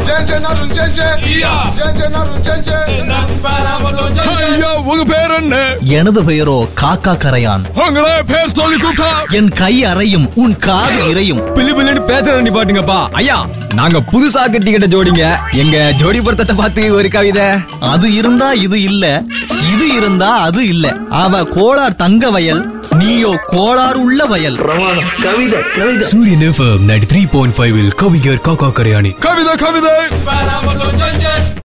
ஐயா உங்க பேர் என்ன எனது பெயரோ காக்கா கரையான் உங்களே பேர் சொல்லி கூப்பிட்டா என் கை அறையும் உன் காது இறையும் பிளி பிள்ளைன்னு பேசுறத நிப்பாட்டுங்கப்பா ஐயா நாங்க புதுசா கட்டிக்கிட்ட ஜோடிங்க எங்க ஜோடி பொருத்தத்தை பார்த்து ஒரு கவிதை அது இருந்தா இது இல்ல இது இருந்தா அது இல்ல அவ கோளார் தங்க வயல் நீயோ கோளாறு உள்ள வயல் Suryan FM ninety three point five கவிஞர் காக்கா கரையாணி கவிதை கவிதை